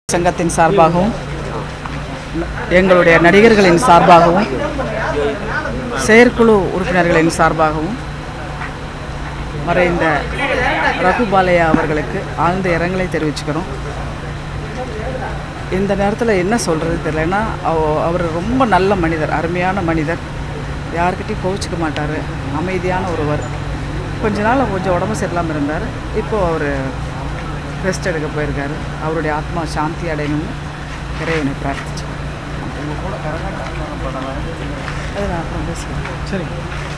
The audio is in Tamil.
சங்கத்தின் சார்பாகவும் எங்களுடைய நடிகர்களின் சார்பாகவும் செயற்குழு உறுப்பினர்களின் சார்பாகவும் மறைந்த ரகு பாலையா அவர்களுக்கு ஆழ்ந்த இரங்கலை தெரிவிச்சுக்கிறோம் இந்த நேரத்தில் என்ன சொல்கிறது தெரியலன்னா அவ- அவர் ரொம்ப நல்ல மனிதர் அருமையான மனிதர் யார்கிட்டையும் கோவிச்சுக்க மாட்டார் அமைதியான ஒருவர் கொஞ்ச நாள் கொஞ்சம் உடம்பு சரியில்லாமல் இருந்தார் இப்போது அவர் ரெஸ்ட் எடுக்க போயிருக்காரு அவருடைய ஆத்மா சாந்தி அடையணும்னு இறைவனை பிரார்த்திச்சோம் அது நான் அப்புறம் பேசுகிறேன் சரி